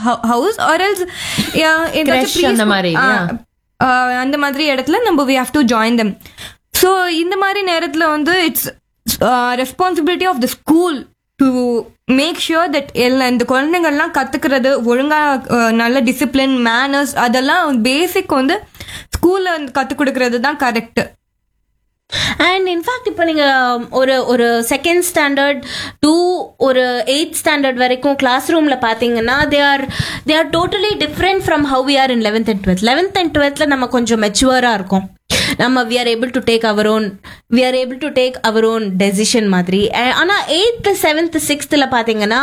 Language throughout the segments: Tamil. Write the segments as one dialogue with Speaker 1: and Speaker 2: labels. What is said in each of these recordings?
Speaker 1: ஹவுஸ் ஆர் எல்ஸ்
Speaker 2: Creche அந்த மாதிரி, yeah.
Speaker 1: அந்த மாதிரி இடத்துல நம்ம we have to join them so இந்த மாதிரி நேரத்தில் வந்து it's responsibility of the school to make sure that எல்லா இந்த குழந்தைங்கள்லாம் கத்துக்கிறது ஒழுங்கா அஹ், நல்ல டிசிப்ளின் மேனர்ஸ் அதெல்லாம் பேசிக் வந்து ஸ்கூல்ல கற்றுக் கொடுக்கறது தான் கரெக்ட்
Speaker 3: அண்ட் இன்ஃபேக்ட் இப்போ நீங்க ஒரு ஒரு செகண்ட் ஸ்டாண்டர்ட் டூ ஒரு எயித் ஸ்டாண்டர்ட் வரைக்கும் கிளாஸ் ரூம்ல பாத்தீங்கன்னா they are they are totally different from how we are in eleventh and twelfth eleventh and டுவெல்த்ல நம்ம கொஞ்சம் மெச்சுவரா இருக்கும் நம்ம we are able to take our own we are able to take our own decision மாதிரி அஹ் ஆனா எயித்து செவன்த் சிக்ஸ்த்தில் பார்த்தீங்கன்னா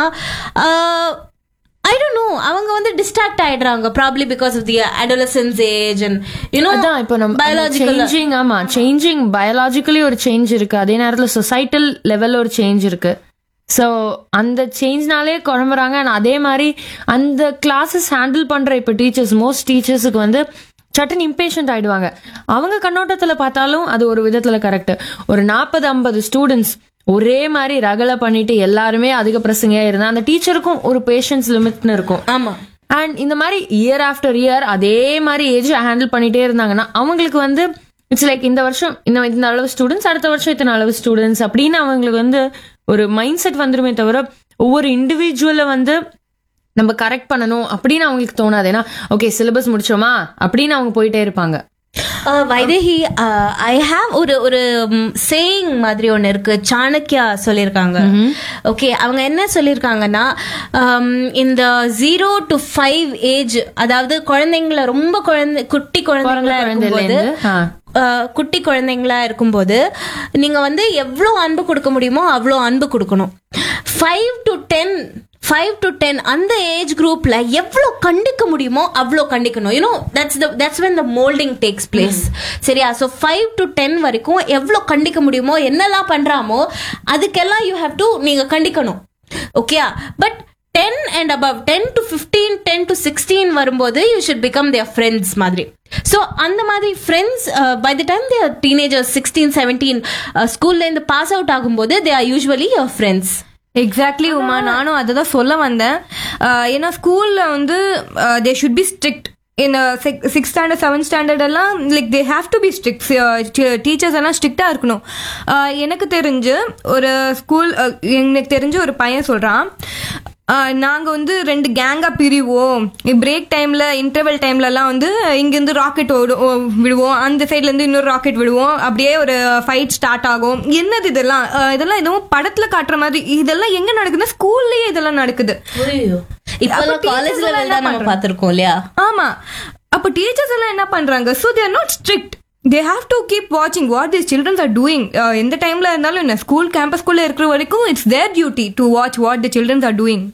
Speaker 3: ஐ டோன்ட் நோ அவங்க வந்து டிஸ்ட்ராக்ட் ஆயிடுறாங்க probably because of the adolescence age and you know
Speaker 2: அதான் இப்போ நம்ம
Speaker 3: பயாலஜிக்கல்
Speaker 2: சேஞ்சிங் ஆமா சேஞ்சிங் பயாலஜிக்கலி ஒரு சேஞ்ச் இருக்கு அதே நேரத்துல சொசைட்டல் லெவல்ல ஒரு சேஞ்ச் இருக்கு ஸோ அந்த சேஞ்ச்னாலே குழம்புறாங்க and அதே மாதிரி அந்த கிளாஸஸ் ஹேண்டில் பண்ற இப்போ டீச்சர்ஸ் மோஸ்ட் டீச்சர்ஸுக்கு வந்து சட்டன் இம்பேஷண்ட் ஆயிடுவாங்க அவங்க கண்ணோட்டத்துல பார்த்தாலும் அது ஒரு விதத்துல கரெக்ட் ஒரு நாற்பது ஐம்பது ஸ்டூடெண்ட்ஸ் ஒரே மாதிரி ரகலை பண்ணிட்டு எல்லாருமே அதிக பிரசங்கையா இருந்தா அந்த டீச்சருக்கும் ஒரு பேஷன்ஸ் லிமிட்னு இருக்கும்
Speaker 3: ஆமா
Speaker 2: அண்ட் இந்த மாதிரி இயர் ஆஃப்டர் இயர் அதே மாதிரி ஏஜ் ஹேண்டில் பண்ணிட்டே இருந்தாங்கன்னா அவங்களுக்கு வந்து இட்ஸ் லைக் இந்த வருஷம் இந்த இந்த அளவு ஸ்டூடெண்ட்ஸ் அடுத்த வருஷம் இத்தனை அளவு ஸ்டூடெண்ட்ஸ் அப்படின்னு அவங்களுக்கு வந்து ஒரு மைண்ட் செட் வந்துருமே தவிர ஒவ்வொரு இண்டிவிஜுவலை வந்து நம்ம கரெக்ட் பண்ணணும் அப்படின்னு அவங்களுக்கு தோணாது ஏன்னா ஓகே சிலபஸ் முடிச்சோமா அப்படின்னு அவங்க போயிட்டே இருப்பாங்க
Speaker 3: Uh, வைதேகி ஐ ஹாவ் ஒரு ஒரு சேயிங் மாதிரி ஒன்று இருக்கு சாணக்கியா சொல்லியிருக்காங்க ஓகே அவங்க என்ன சொல்லியிருக்காங்கன்னா um, இந்த ஜீரோ டு ஃபைவ் ஏஜ் அதாவது குழந்தைங்கள ரொம்ப குழந்தை குட்டி குழந்தைங்களா இருக்கும்போது
Speaker 2: குழந்தையிலேருந்து, ஆ.
Speaker 3: அஹ், குட்டி குழந்தைங்களா இருக்கும்போது நீங்க வந்து எவ்வளோ அன்பு கொடுக்க முடியுமோ அவ்வளோ அன்பு கொடுக்கணும் five to ten five to ten அந்த ஏஜ் குரூப்ல எவ்வளோ கண்டிக்க முடியுமோ அவ்வளோ கண்டிக்கணும் you know that's the that's when the moulding takes place சரியா ஸோ ஃபைவ் டு டென் வரைக்கும் எவ்வளோ கண்டிக்க முடியுமோ என்னெல்லாம் பண்றாமோ அதுக்கெல்லாம் யூ ஹேவ் டு நீங்க கண்டிக்கணும் ஓகேயா but ten and above ten to fifteen ten to sixteen வரும்போது you should become their friends மாதிரி ஸோ அந்த மாதிரி friends by the time their teenagers sixteen seventeen ஸ்கூல்லேருந்து பாஸ் அவுட் ஆகும்போது they are usually your friends
Speaker 1: exactly Uma நானும் அதை தான் சொல்ல வந்தேன் ஆஹ் ஏன்னா ஸ்கூல்ல வந்து they should be strict in six standard seventh standard எல்லாம் like they have to be strict teachers எல்லாம் ஸ்ட்ரிக்டா இருக்கணும் ஆஹ் எனக்கு தெரிஞ்சு ஒரு ஸ்கூல் எனக்கு தெரிஞ்சு ஒரு பையன் சொல்றான் ஆஹ் நாங்க வந்து ரெண்டு கேங்கா பிரிவோம் பிரேக் டைம்ல இன்டர்வல் டைம்ல எல்லாம் வந்து இங்கிருந்து ராக்கெட் விடுவோம் அந்த சைட்ல இருந்து இன்னொரு ராக்கெட் விடுவோம் அப்படியே ஒரு ஃபைட் ஸ்டார்ட் ஆகும் என்னது இதெல்லாம் ஆஹ் இதெல்லாம் எதுவும் படத்துல காட்டுற மாதிரி இதெல்லாம் எங்க நடக்குதுன்னா ஸ்கூல்லயே இதெல்லாம் நடக்குது
Speaker 3: இப்பெல்லாம்
Speaker 1: அப்ப
Speaker 3: காலேஜ்
Speaker 1: teachers எல்லாம்
Speaker 3: லெவல் தான்
Speaker 1: என்ன
Speaker 3: நம்ம
Speaker 1: பண்றாங்க?
Speaker 3: பார்த்திருக்கோம் இல்லையா
Speaker 1: ஆமா அப்ப டீச்சர்ஸ் எல்லாம் என்ன பண்றாங்க so they're not strict they have to keep வாட்சிங் what this childrens are doing எந்த டைம்ல இருந்தாலும் என்ன ஸ்கூல் கேம்பஸ்குள்ள இருக்கிற வரைக்கும் it's their duty to watch what the childrens are doing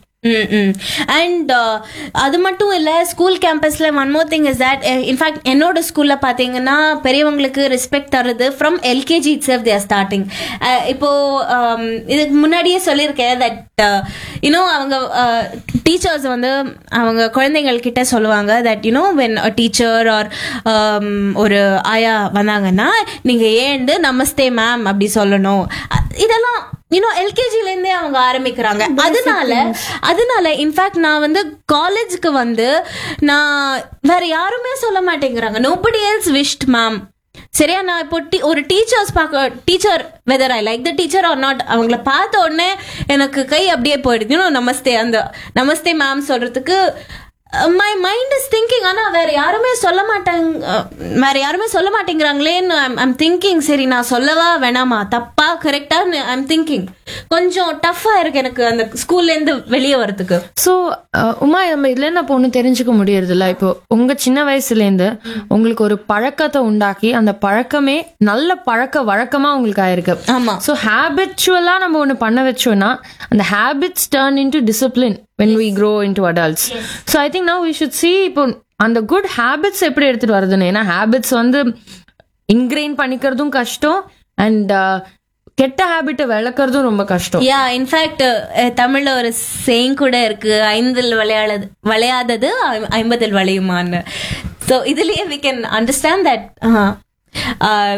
Speaker 3: and அது மட்டும் இல்ல ஸ்கூல் கேம்பஸ்ல one more thing is that in fact என்னோட ஸ்கூல்ல பாத்தீங்கன்னா பெரியவங்களுக்கு ரெஸ்பெக்ட் தருது from LKG itself they're starting இப்போ um, இதுக்கு முன்னாடியே சொல்லியிருக்கேன் தட் யூனோ அவங்க டீச்சர்ஸ் வந்து அவங்க குழந்தைகள் கிட்ட சொல்லுவாங்க that you know when teacher are ஒரு ஆயா வந்தாங்கன்னா நீங்க ஏண்டு நமஸ்தே மேம் அப்படி சொல்லணும் அ- இதெல்லாம் இன்னும் எல்கேஜில இருந்தே அவங்க ஆரம்பிக்கிறாங்க அதனால அதனால இன்ஃபேக்ட் நான் வந்து காலேஜுக்கு வந்து நான் வேற யாருமே சொல்ல மாட்டேங்கிறாங்க நோபடி எல்ஸ் விஷ்ட் மேம் சரியா நான் இப்போ டி- ஒரு டீச்சர்ஸ் பார்க்க teacher whether I like the teacher or not அவங்கள பார்த்த உடனே எனக்கு கை அப்படியே போயிடுது இன்னும் நமஸ்தே அந்த நமஸ்தே மேம் சொல்றதுக்கு மை மைண்ட் இஸ் திங்கிங் ஆனா வேற யாருமே சொல்ல மாட்டாங்க அஹ், வேற யாருமே சொல்ல மாட்டேங்கிறாங்களேன்னு ஐம் திங்கிங் சரி நான் சொல்லவா வேணாமா தப்பா கரெக்டா ஐம் திங்கிங் கொஞ்சம் டஃப்பா இருக்கு எனக்கு அந்த ஸ்கூல்ல இருந்து வெளியே வரதுக்கு
Speaker 2: ஸோ உமா நம்ம இதுல இருந்து அப்போ ஒன்று தெரிஞ்சுக்க முடியறதில்ல இப்போ உங்க சின்ன வயசுலேருந்து உங்களுக்கு ஒரு பழக்கத்தை உண்டாக்கி அந்த பழக்கமே நல்ல பழக்க வழக்கமா உங்களுக்கு ஆயிருக்கு
Speaker 3: ஆமா
Speaker 2: ஸோ ஹேபிச்சுவலா நம்ம ஒன்று பண்ண வச்சோம்னா அந்த habits turn into discipline when we grow into adults so I think now we should see இப்போ அந்த குட் ஹேபிட்ஸ் எப்படி எடுத்துட்டு வருதுன்னு ஏன்னா ஹேபிட்ஸ் வந்து இன்கிரெயின் பண்ணிக்கிறதும் கஷ்டம் அண்ட் கெட்ட ஹேபிட்டை விளக்குறதும் ரொம்ப கஷ்டம்
Speaker 3: யா இன்ஃபேக்ட் தமிழ்ல ஒரு சேங் கூட இருக்கு ஐந்தில் விளையாடது விளையாதது ஐ- ஐம்பதில் விளையுமான்னு ஸோ இதுலயே வி கேன் அண்டர்ஸ்டாண்ட் தட்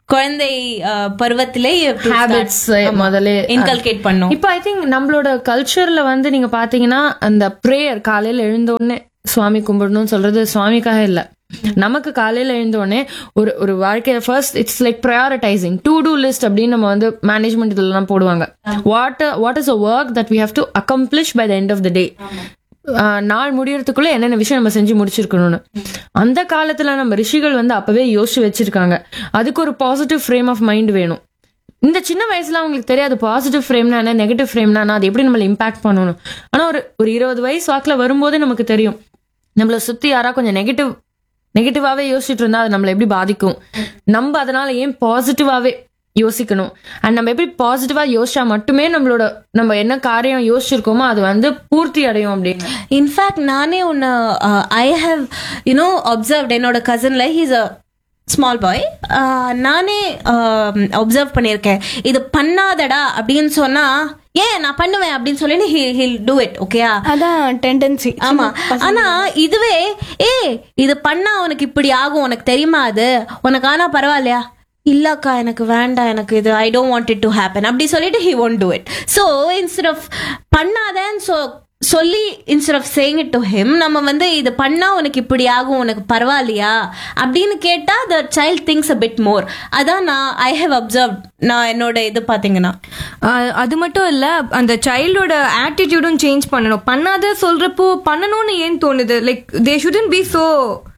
Speaker 3: குழந்தை அஹ், பருவத்திலே
Speaker 2: ஹேபிட்ஸ் முதல்ல
Speaker 3: இன்கல்கேட் பண்ணும்
Speaker 2: இப்போ ஐ திங்க் நம்மளோட கல்ச்சர்ல வந்து நீங்க பாத்தீங்கன்னா அந்த ப்ரேயர் காலையில எழுந்த உடனே சுவாமி கும்பிடணும்னு சொல்றது சுவாமிக்காக இல்ல நமக்கு காலையில எழுந்த உடனே ஒரு ஒரு வாழ்க்கைய first it's like prioritising to do list அப்படின்னு நம்ம வந்து மேனேஜ்மெண்ட் இதெல்லாம் போடுவாங்க what what is a work that we have to accomplish by the end of the day நாள் முடியறதுக்குள்ள என்னென்ன விஷயம் நம்ம செஞ்சு முடிச்சிருக்கணும்னு அந்த காலத்துல நம்ம ரிஷிகள் வந்து அப்பவே யோசிச்சு வச்சிருக்காங்க அதுக்கு ஒரு பாசிட்டிவ் ஃப்ரேம் ஆஃப் மைண்ட் வேணும் இந்த சின்ன வயசுல அவங்களுக்கு தெரியாது பாசிட்டிவ் ஃப்ரேம்னா என்ன நெகட்டிவ் ஃப்ரேம்னா என்ன அது எப்படி நம்மள இம்பாக்ட் பண்ணணும் ஆனா ஒரு ஒரு இருபது வயசு வாக்குல வரும்போதே நமக்கு தெரியும் நம்மள சுத்தி யாரா கொஞ்சம் நெகட்டிவ் நெகட்டிவாவே யோசிச்சுட்டு இருந்தா அது நம்மளை எப்படி பாதிக்கும் நம்ம அதனால ஏன் பாசிட்டிவாவே யோசிக்கணும் அண்ட் நம்ம எப்படி பாசிட்டிவா யோசிச்சா மட்டுமே நம்மளோட நம்ம என்ன காரியம் யோசிச்சிருக்கோமோ அது வந்து பூர்த்தி அடையும் அப்படின்னு
Speaker 3: இன்ஃபேக்ட் நானே ஒன்று ஐ ஹவ் யூனோ அப்சர்வ்ட் என்னோட கசன்ல ஹீஸ் அ ஸ்மால் பாய் நானே அப்சர்வ் பண்ணியிருக்கேன் இது பண்ணாதடா அப்படின்னு சொன்னா ஏன் நான் பண்ணுவேன் அப்படின்னு சொல்லி ஹில் டூ இட் ஓகேயா
Speaker 4: அதான் டெண்டன்சி
Speaker 3: ஆமா ஆனா இதுவே ஏ இது பண்ணா உனக்கு இப்படி ஆகும் உனக்கு தெரியுமா அது உனக்கு ஆனா பரவாயில்லையா இல்லக்கா எனக்கு வேண்டாம் எனக்கு இது I don't want it to happen அப்படி சொல்லிட்டு he won't do it so instead of பண்ணாதேன்னு சொ சொல்லி instead of saying it to him நம்ம வந்து இது பண்ணா உனக்கு இப்படி ஆகும் உனக்கு பரவாயில்லையா அப்படின்னு கேட்டா the child thinks a bit more அதான் நான் ஐ ஹவ் அப்சர்வ் நான் என்னோட இது பாத்தீங்கன்னா
Speaker 1: ஆஹ் அது மட்டும் இல்ல அந்த சைல்டோட ஆட்டிடியூடும் சேஞ்ச் பண்ணணும் பண்ணாத சொல்றப்போ பண்ணணும்னு ஏன் தோணுது like they shouldn't be so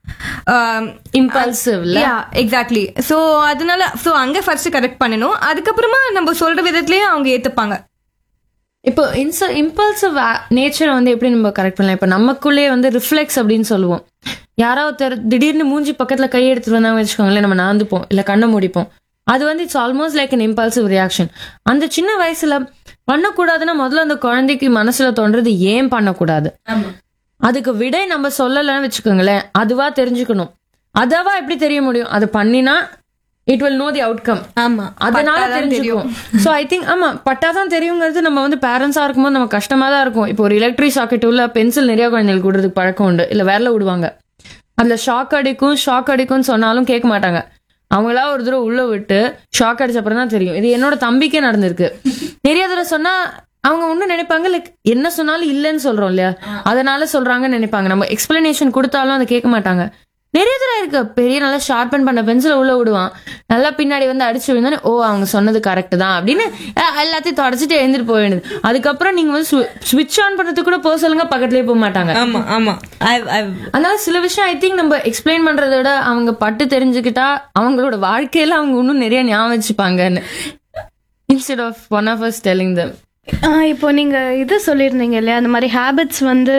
Speaker 2: Impulsive ல?
Speaker 1: எக்ஸாக்ட்லி சோ அதனால சோ அங்க ஃபர்ஸ்ட் கரெக்ட் பண்ணணும் அதுக்கப்புறமா நம்ம சொல்ற விதத்திலேயே அவங்க ஏத்துப்பாங்க
Speaker 2: இப்போ இன்ச இம்பல்சிவ் நேச்சரை வந்து எப்படி நம்ம கரெக்ட் பண்ணலாம் இப்போ நமக்குள்ளே வந்து ரிஃப்ளெக்ஸ் அப்படின்னு சொல்லுவோம் யாராவது ஒருத்தர் திடீர்னு மூஞ்சி பக்கத்துல கை எடுத்துட்டு வந்தாங்க வச்சுக்கோங்களேன் நம்ம நாந்துப்போம் இல்ல கண்ணை மூடிப்போம் அது வந்து it's almost like an impulsive reaction அந்த சின்ன வயசுல பண்ணக்கூடாதுன்னா முதல்ல அந்த குழந்தைக்கு மனசுல தோன்றது ஏன் பண்ணக்கூடாது அதுக்கு விடை நம்ம சொல்லலைன்னு வச்சுக்கோங்களேன் அதுவா தெரிஞ்சுக்கணும் அதுவா எப்படி தெரிய முடியும் அது பண்ணினா it will know the outcome
Speaker 3: ஆமா
Speaker 2: அதனால தெரிஞ்சுக்கும் சோ ஐ திங்க் ஆமா பட்டாதான் தெரியுங்கிறது நம்ம வந்து பேரண்ட்ஸா இருக்கும்போது நம்ம கஷ்டமா தான் இருக்கும் இப்போ ஒரு எலக்ட்ரிக் சாக்கெட் உள்ள பென்சில் நிறைய குழந்தைகளுக்கு விடுறதுக்கு பழக்கம் உண்டு இல்ல விரல விடுவாங்க அதுல ஷாக் அடிக்கும் ஷாக் அடிக்கும்னு சொன்னாலும் கேட்க மாட்டாங்க அவங்களா ஒரு தடவை உள்ள விட்டு ஷாக் அடிச்ச அப்புறம் தான் தெரியும் இது என்னோட தம்பிக்கே நடந்திருக்கு நிறைய தடவை சொன்னா அவங்க ஒன்னும் நினைப்பாங்க லைக் என்ன சொன்னாலும் இல்லைன்னு சொல்றோம் இல்லையா அதனால சொல்றாங்கன்னு நினைப்பாங்க நம்ம எக்ஸ்பிளனேஷன் கொடுத்தாலும் அதை கேட்க மாட்டாங்க நிறைய தடவை இருக்கு பெரிய நல்லா ஷார்பன் பண்ண பென்சில உள்ள விடுவான் நல்லா பின்னாடி வந்து அடிச்சு விழுந்தானே ஓ அவங்க சொன்னது கரெக்ட் தான் அப்படின்னு அஹ், எல்லாத்தையும் தொடச்சிட்டு எழுந்துட்டு போக வேண்டியது அதுக்கப்புறம் நீங்க வந்து ஸ்விட்ச் ஆன் பண்றதுக்கு கூட போக சொல்லுங்க பக்கத்துலயே போக மாட்டாங்க
Speaker 3: ஆமா ஆமா ஐ ஐ
Speaker 2: அதனால சில விஷயம் ஐ திங்க் நம்ம எக்ஸ்பிளைன் பண்றதை விட அவங்க பட்டு தெரிஞ்சுக்கிட்டா அவங்களோட வாழ்க்கையில அவங்க இன்னும் நிறைய ஞாபகம் வச்சுப்பாங்கன்னு instead of one of us telling them
Speaker 4: இப்போ நீங்க இது சொல்லியிருந்தீங்க இல்லையா அந்த மாதிரி ஹேபிட்ஸ் வந்து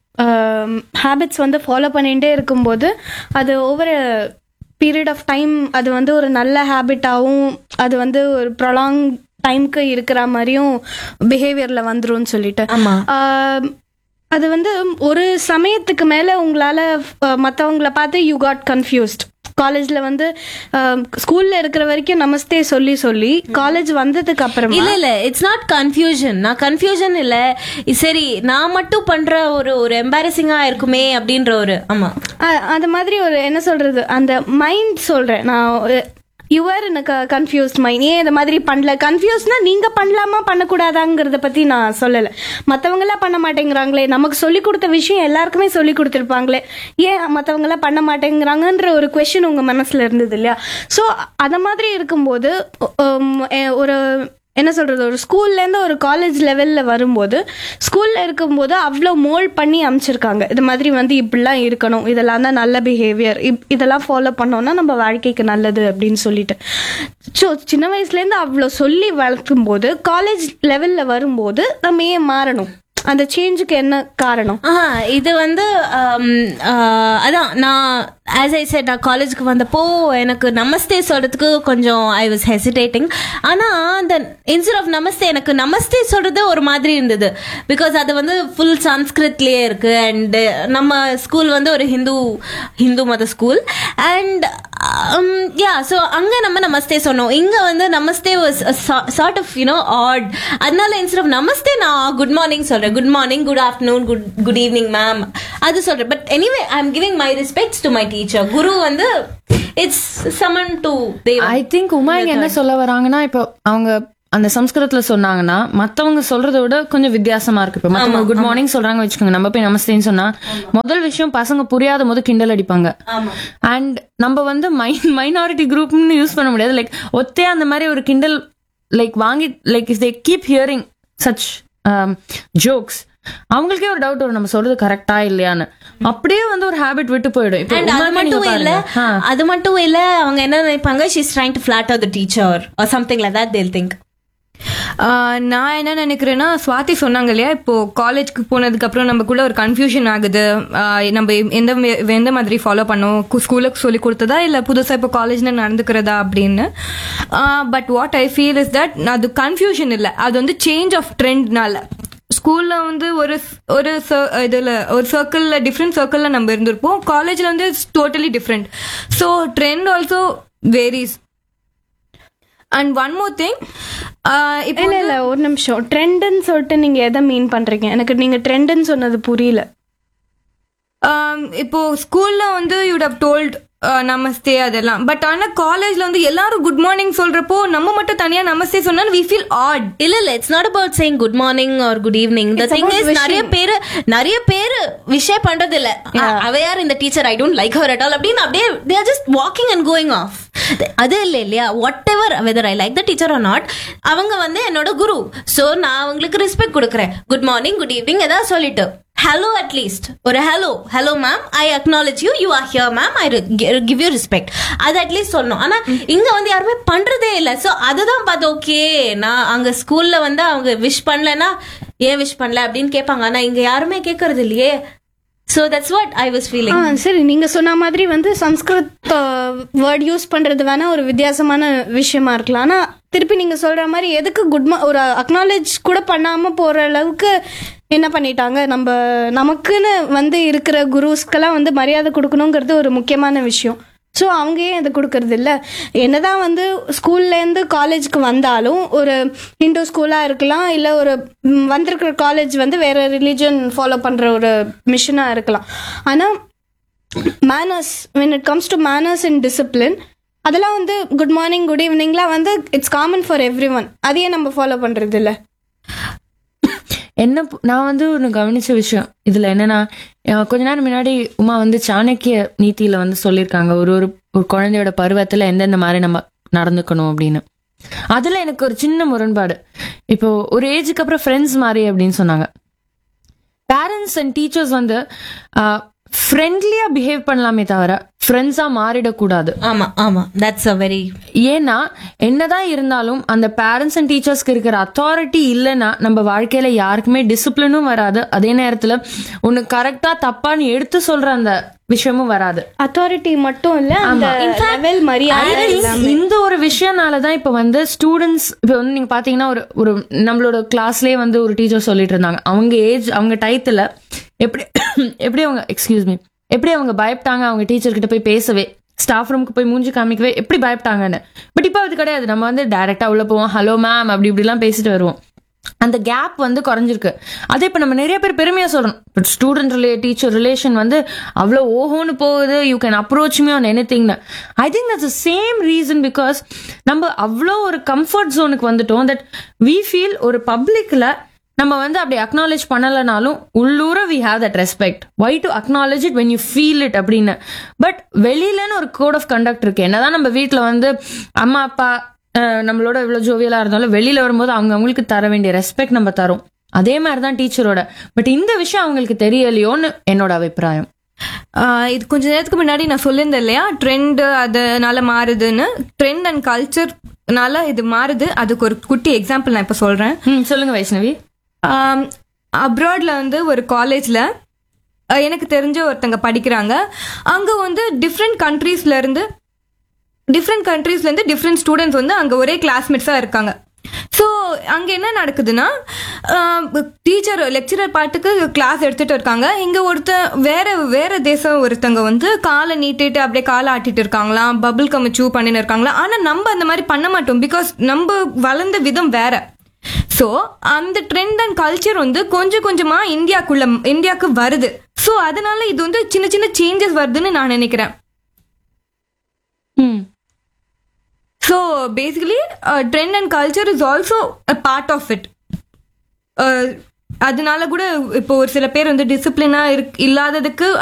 Speaker 4: ஹேபிட்ஸ் வந்து ஃபாலோ பண்ணிகிட்டே இருக்கும்போது அது ஒவ்வொரு பீரியட் ஆஃப் டைம் அது வந்து ஒரு நல்ல ஹேபிட்டாகவும் அது வந்து ஒரு ப்ரொலாங் டைம்க்கு இருக்கிற மாதிரியும் பிஹேவியரில் வந்துரும்னு சொல்லிட்டு
Speaker 3: ஆமா
Speaker 4: ஆம், அது வந்து ஒரு சமயத்துக்கு மேலே உங்களால் மற்றவங்கள பார்த்து யூ காட் கன்ஃபியூஸ்ட் காலேஜில் வந்து ஸ்கூலில் இருக்கிற வரைக்கும் நமஸ்தே சொல்லி சொல்லி காலேஜ் வந்ததுக்கு அப்புறமா
Speaker 3: இல்ல இல்ல இட்ஸ் நாட் கன்ஃபியூஷன் நான் கன்ஃபியூஷன் இல்ல சரி நான் மட்டும் பண்ற ஒரு ஒரு எம்பாரசிங்கா இருக்குமே அப்படின்ற ஒரு ஆமா
Speaker 4: அ- அது மாதிரி ஒரு என்ன சொல்றது அந்த மைண்ட் சொல்றேன் நான் யுவர் எனக்கு கன்ஃபியூஸ்ட் மைண்ட் ஏன் இந்த மாதிரி பண்ணல கன்ஃபியூஸ்னா நீங்க பண்ணலாமா பண்ணக்கூடாதாங்கிறத பத்தி நான் சொல்லல மத்தவங்க எல்லாம் பண்ண மாட்டேங்கிறாங்களே நமக்கு சொல்லி கொடுத்த விஷயம் எல்லாருக்குமே சொல்லி கொடுத்துருப்பாங்களே ஏன் மத்தவங்க எல்லாம் பண்ண மாட்டேங்கிறாங்கன்ற ஒரு கொஸ்டின் உங்க மனசுல இருந்தது இல்லையா ஸோ அத மாதிரி இருக்கும்போது உம், எ- ஒரு என்ன சொல்றது ஒரு ஸ்கூல்ல இருந்து ஒரு காலேஜ் லெவல்ல வரும்போது ஸ்கூல்ல இருக்கும்போது அவ்வளோ மோல்ட் பண்ணி அமைச்சிருக்காங்க இது மாதிரி வந்து இப்படிலாம் இருக்கணும் இதெல்லாம் தான் நல்ல பிஹேவியர் இதெல்லாம் ஃபாலோ பண்ணோம்னா நம்ம வாழ்க்கைக்கு நல்லது அப்படின்னு சொல்லிட்டு ஸோ சின்ன வயசுல இருந்து அவ்வளோ சொல்லி வளர்க்கும் போது காலேஜ் லெவல்ல வரும்போது நம்ம ஏன் மாறணும் அந்த சேஞ்சுக்கு என்ன காரணம்
Speaker 3: ஆஹா இது வந்து ஆம், ஆ, அதான் நான் ஆஸ் ஐ செட் நான் காலேஜுக்கு வந்தப்போ எனக்கு நமஸ்தே சொல்றதுக்கு கொஞ்சம் ஐ வாஸ் ஹெசிடேட்டிங் ஆனா அந்த இன்ஸ்டெட் ஆஃப் நமஸ்தே எனக்கு நமஸ்தே சொல்றது ஒரு மாதிரி இருந்தது பிகாஸ் அது வந்து ஃபுல் சன்ஸ்கிருத்லயே இருக்கு அண்ட் நம்ம ஸ்கூல் வந்து ஒரு ஹிந்து ஹிந்து மத ஸ்கூல் அண்ட் யா ஸோ அங்க நம்ம நமஸ்தே சொன்னோம் இங்க வந்து namaste was sort of you know odd அதனால இன்ஸ்டெட் ஆஃப் நமஸ்தே நான் குட் மார்னிங் சொல்றேன் good morning good afternoon good good evening ma'am அது சொல்றேன் but anyway I am giving my respects to my teacher குரு வந்து இட்ஸ் சமன் டு தேவ்
Speaker 2: ஐ திங்க் உமா இங்க என்ன சொல்ல வராங்கன்னா இப்போ அவங்க அந்த சம்ஸ்கிருதத்துல சொன்னாங்கன்னா மத்தவங்க சொல்றதை விட கொஞ்சம் வித்தியாசமா இருக்கு இப்போ மத்தவங்க குட் மார்னிங் சொல்றாங்க வச்சுக்கோங்க நம்ம போய் நமஸ்தேன்னு சொன்னா முதல் விஷயம் பசங்க புரியாத போது கிண்டல் அடிப்பாங்க அண்ட் நம்ம வந்து மைனாரிட்டி குரூப்னு யூஸ் பண்ண முடியாது லைக் ஒத்தே அந்த மாதிரி ஒரு கிண்டல் லைக் வாங்கி like if they keep hearing such jokes அவங்களுக்கே ஒரு டவுட் வரும் நம்ம சொல்றது கரெக்டா இல்லையான்னு அப்படியே வந்து ஒரு ஹேபிட் விட்டு போயிடும் இப்போ
Speaker 3: And அது
Speaker 2: உண்மையாலுமே நீங்க
Speaker 3: மட்டும் இல்ல
Speaker 2: பாருங்க. ஆ.
Speaker 3: அது மட்டும் இல்ல அவங்க என்ன நினைப்பாங்க she's trying to flatter the teacher or something like that they'll think
Speaker 1: ah நான் என்ன நினைக்கிறேன்னா சுவாதி சொன்னாங்க இல்லையா இப்போ காலேஜ்க்கு போனதுக்கு அப்புறம் நமக்குள்ள ஒரு கன்ஃபியூஷன் ஆகுது ஆஹ் நம்ம எந்த மே- எந்த மாதிரி ஃபாலோ பண்ணோம் ஸ்கூலுக்கு சொல்லி கொடுத்ததா இல்ல புதுசா இப்போ காலேஜ்ல நடந்துக்கிறதா அப்படின்னு but what I feel is that அது கன்ஃபியூஷன் இல்ல அது வந்து சேஞ்ச் ஆஃப் ட்ரெண்ட்னால ஸ்கூல்ல வந்து ஒரு ஒரு cir- இதுல ஒரு சர்க்கிள்ல டிஃப்ரெண்ட் சர்க்கிள்ல நம்ம இருந்திருப்போம் காலேஜ்ல வந்து it's totally different so trend also varies and one more thing இப்போ
Speaker 4: இல்ல இல்ல ஒரு நிமிஷம் ட்ரெண்டுன்னு சொல்லிட்டு நீங்க எதை மீன் பண்றீங்க எனக்கு நீங்க ட்ரெண்டுன்னு சொன்னது புரியல
Speaker 1: ஆம், இப்போ ஸ்கூல்ல வந்து யூட் ஹவ் டோல்ட் நமஸ்தே அதெல்லாம் பட் ஆனா காலேஜ்ல வந்து எல்லாரும் குட் மார்னிங் சொல்றப்போ நம்ம மட்டும் தனியா நமஸ்தே சொன்னா வி ஃபீல் ஆட்
Speaker 3: இல்ல இல்ல it's not about saying good morning or good evening the thing is நிறைய பேரு நிறைய பேரு விஷயம் பண்றது இல்ல அ- அவ யார் இந்த teacher I don't like her at all அப்படின்னு அப்படியே they are just walking and going off அது இல்ல இல்லையா whatever whether I like the teacher or not அவங்க வந்து என்னோட குரு சோ நான் அவங்களுக்கு ரெஸ்பெக்ட் கொடுக்குறேன் குட் மார்னிங் குட் ஈவினிங் ஏதாவது சொல்லிட்டு ஹலோ அட்லீஸ்ட் ஒரு hello hello ma'am I acknowledge you you are here ma'am I give you respect அது அட்லீஸ்ட் சொல்லணும் ஆனா இங்க வந்து யாருமே பண்றதே இல்ல சோ அதுதான் பார்த்து ஓகே நான் அங்க ஸ்கூல்ல வந்து அவங்க விஷ் பண்ணலன்னா ஏன் விஷ் பண்ணல அப்படின்னு கேட்பாங்க ஆனா இங்க யாருமே கேட்கறது இல்லையே so that's what I was
Speaker 4: ah
Speaker 3: feeling
Speaker 4: சரி நீங்க சொன்ன மாதிரி வந்து சம்ஸ்கிருத் வேர்ட் யூஸ் பண்றது வேணா ஒரு வித்தியாசமான விஷயமா இருக்கலாம் ஆனா திருப்பி நீங்க சொல்ற மாதிரி எதுக்கு குட் ஒரு அக்னாலேஜ் கூட பண்ணாம போற அளவுக்கு என்ன பண்ணிட்டாங்க நம்ம நமக்குன்னு வந்து இருக்கிற குருஸ்க்கெல்லாம் வந்து மரியாதை கொடுக்கணுங்கிறது ஒரு முக்கியமான விஷயம் ஸோ அவங்க ஏன் இதை கொடுக்கறது இல்ல என்னதான் வந்து ஸ்கூல்லேருந்து காலேஜுக்கு வந்தாலும் ஒரு ஹிந்து ஸ்கூலாக இருக்கலாம் இல்லை ஒரு ம், வந்திருக்கிற காலேஜ் வந்து வேற ரிலீஜன் ஃபாலோ பண்ணுற ஒரு மிஷனாக இருக்கலாம் ஆனால் manners when it comes to manners and discipline அதெல்லாம் வந்து குட் மார்னிங் குட் ஈவினிங்லாம் வந்து it's common for everyone அதையே நம்ம ஃபாலோ பண்ணுறது இல்லை
Speaker 2: என்ன பு- நான் வந்து ஒன்று கவனிச்ச விஷயம் இதுல என்னன்னா அஹ் கொஞ்ச நேரம் முன்னாடி உமா வந்து சாணக்கிய நீதியில வந்து சொல்லியிருக்காங்க ஒரு ஒரு ஒரு குழந்தையோட பருவத்துல எந்தெந்த மாதிரி நம்ம நடந்துக்கணும் அப்படின்னு அதுல எனக்கு ஒரு சின்ன முரண்பாடு இப்போ ஒரு ஏஜுக்கு அப்புறம் ஃப்ரெண்ட்ஸ் மாதிரி அப்படின்னு சொன்னாங்க பேரண்ட்ஸ் அண்ட் டீச்சர்ஸ் வந்து ஃப்ரெண்ட்லியா பிஹேவ் பண்ணலாமே தவிர ஃப்ரெண்ட்ஸா மாறிடக்கூடாது
Speaker 3: ஆமா ஆமா தட்ஸ் அ வெரி
Speaker 2: ஏன்னா என்னதான் இருந்தாலும் அந்த பேரண்ட்ஸ் அண்ட் டீச்சர்ஸ்க்கு இருக்கிற அத்தாரிட்டி இல்லைன்னா நம்ம வாழ்க்கையில யாருக்குமே டிசிப்ளினும் வராது அதே நேரத்துல ஒன்னு கரெக்டா தப்பான்னு எடுத்து சொல்ற அந்த விஷயமும் வராது
Speaker 4: அத்தாரிட்டி மட்டும் இல்லை அந்த லெவல் மரியாதை
Speaker 2: I think இந்த ஒரு விஷயம்னாலதான் இப்ப வந்து ஸ்டூடெண்ட்ஸ் இப்ப வந்து நீங்க பாத்தீங்கன்னா ஒரு ஒரு நம்மளோட கிளாஸ்லயே வந்து ஒரு டீச்சர் சொல்லிட்டு இருந்தாங்க அவங்க ஏஜ் அவங்க டயத்துல எப்படி எப்படி அவங்க எக்ஸ்கியூஸ் மீ எப்படி அவங்க பயப்பட்டாங்க அவங்க டீச்சர் கிட்ட போய் பேசவே ஸ்டாஃப் ரூமுக்கு போய் மூஞ்சி காமிக்கவே எப்படி பயப்பட்டாங்கன்னு பட் இப்போ அது கிடையாது நம்ம வந்து டைரக்டா உள்ள போவோம் ஹலோ மேம் அப்படி இப்படிலாம் பேசிட்டு வருவோம் அந்த கேப் வந்து குறைஞ்சிருக்கு அதே இப்போ நம்ம நிறைய பேர் பெருமையா சொல்றோம் பட் ஸ்டூடெண்ட் ரிலே டீச்சர் ரிலேஷன் வந்து அவ்வளோ ஓஹோன்னு போகுது you can approach me on any திங்னு I think that's same reason because நம்ம அவ்வளோ ஒரு கம்ஃபர்ட் ஜோனுக்கு வந்துட்டோம் தட் வி ஃபீல் ஒரு பப்ளிக்ல நம்ம வந்து அப்படி அக்னாலேஜ் பண்ணலைனாலும் உள்ளூர we have that respect why to acknowledge it when you feel it அப்படின்னு பட் வெளியிலன்னு ஒரு கோட் ஆஃப் கண்டக்ட் இருக்கு என்னதான் நம்ம வீட்டில் வந்து அம்மா அப்பா அஹ், நம்மளோட இவ்வளோ ஜோவியலா இருந்தாலும் வெளியில வரும்போது அவங்க அவங்களுக்கு தர வேண்டிய ரெஸ்பெக்ட் நம்ம தரோம் அதே மாதிரி தான் டீச்சரோட பட் இந்த விஷயம் அவங்களுக்கு தெரியலையோன்னு என்னோட அபிப்பிராயம்
Speaker 1: ஆஹ் இது கொஞ்ச நேரத்துக்கு முன்னாடி நான் சொல்லியிருந்தேன் இல்லையா ட்ரெண்ட் அதனால மாறுதுன்னு ட்ரெண்ட் அண்ட் கல்ச்சர்னால இது மாறுது அதுக்கு ஒரு குட்டி எக்ஸாம்பிள் நான் இப்போ சொல்றேன்
Speaker 2: ம் சொல்லுங்க வைஷ்ணவி
Speaker 1: அப்ராட்ல வந்து ஒரு காலேஜ்ல எனக்கு தெரிஞ்ச ஒருத்தங்க படிக்கிறாங்க அங்க வந்து டிஃப்ரெண்ட் கண்ட்ரீஸ்ல இருந்து டிஃப்ரெண்ட் கண்ட்ரீஸ்ல இருந்து டிஃப்ரெண்ட் ஸ்டூடெண்ட்ஸ் வந்து அங்க ஒரே கிளாஸ்மேட்ஸா இருக்காங்க ஸோ அங்க என்ன நடக்குதுன்னா டீச்சர் லெக்சரர் பாட்டுக்கு கிளாஸ் எடுத்துட்டு இருக்காங்க இங்க ஒருத்த வேற வேற தேசம் ஒருத்தங்க வந்து காலை நீட்டிட்டு அப்படியே காலை ஆட்டிட்டு இருக்காங்களாம் பபிள் கம் சூ பண்ணின்னு இருக்காங்களா ஆனா நம்ம அந்த மாதிரி பண்ண மாட்டோம் பிகாஸ் நம்ம வளர்ந்த விதம் வேற ஸோ அந்த ட்ரெண்ட் அண்ட் கல்ச்சர் வந்து கொஞ்சம் கொஞ்சமா இந்தியாக்குள்ள இந்தியாவுக்கு வருது ஸோ அதனால இது வந்து சின்ன சின்ன சேஞ்சஸ் வருதுன்னு நான் நினைக்கிறேன் so basically trend and culture is also a part of it அதனால கூட இப்போ ஒரு சில பேர் வந்து டிசிப்ளினா இல்லாததுக்கு